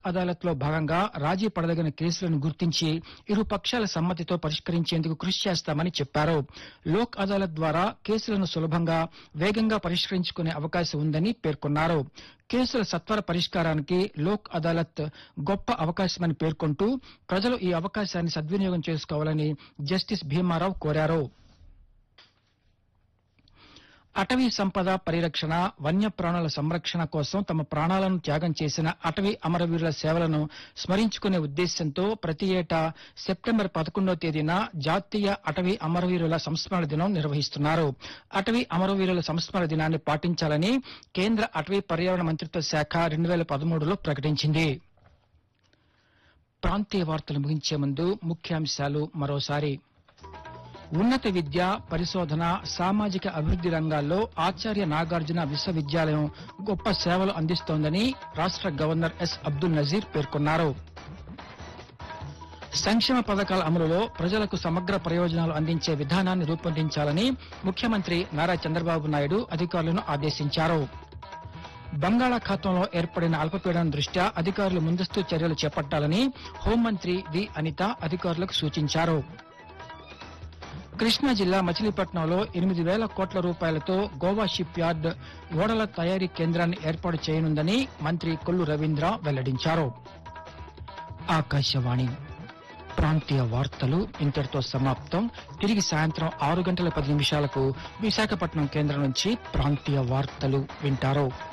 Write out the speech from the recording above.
అదాలత్ లో భాగంగా రాజీ పడదగిన కేసులను గుర్తించి ఇరు పక్షాల సమ్మతితో పరిష్కరించేందుకు కృషి చేస్తామని చెప్పారు లోక్ అదాలత్ ద్వారా కేసులను సులభంగా వేగంగా పరిష్కరించుకునే అవకాశం ఉందని పేర్కొన్నారు కేసుల సత్వర పరిష్కారానికి లోక్ అదాలత్ గొప్ప అవకాశమని పేర్కొంటూ ప్రజలు ఈ అవకాశాన్ని సద్వినియోగం చేసుకోవాలని జస్టిస్ భీమారావు కోరారు అటవీ సంపద పరిరక్షణ వన్యప్రాణుల సంరక్షణ కోసం తమ ప్రాణాలను త్యాగం చేసిన అటవీ అమరవీరుల సేవలను స్మరించుకునే ఉద్దేశంతో ప్రతి ఏటా సెప్టెంబర్ పదకొండవ తేదీన జాతీయ అటవీ అమరవీరుల సంస్మరణ దినం నిర్వహిస్తున్నారు అటవీ అమరవీరుల సంస్మరణ దినాన్ని పాటించాలని కేంద్ర అటవీ పర్యావరణ మంత్రిత్వ శాఖ రెండు వేల పదమూడులో ప్రకటించింది ప్రాంతీయ వార్తలు ముగించే ముందు ముఖ్యాంశాలు మరోసారి ఉన్నత విద్య పరిశోధన సామాజిక అభివృద్ది రంగాల్లో ఆచార్య నాగార్జున విశ్వవిద్యాలయం గొప్ప సేవలు అందిస్తోందని రాష్ట్ర గవర్నర్ ఎస్ అబ్దుల్ నజీర్ పేర్కొన్నారు సంక్షేమ పథకాల అమలులో ప్రజలకు సమగ్ర ప్రయోజనాలు అందించే విధానాన్ని రూపొందించాలని ముఖ్యమంత్రి నారా చంద్రబాబు నాయుడు అధికారులను ఆదేశించారు బంగాళాఖాతంలో ఏర్పడిన అల్పపీడనం దృష్ట్యా అధికారులు ముందస్తు చర్యలు చేపట్టాలని హోంమంత్రి వి అనిత అధికారులకు సూచించారు కృష్ణా జిల్లా మచిలీపట్నంలో ఎనిమిది వేల కోట్ల రూపాయలతో గోవా షిప్ యార్డ్ ఓడల తయారీ కేంద్రాన్ని ఏర్పాటు చేయనుందని మంత్రి కొల్లు రవీంద్ర వెల్లడించారు ఆకాశవాణి ప్రాంతీయ వార్తలు ఇంతటితో సమాప్తం తిరిగి సాయంత్రం ఆరు గంటల పది నిమిషాలకు విశాఖపట్నం కేంద్రం నుంచి ప్రాంతీయ వార్తలు వింటారు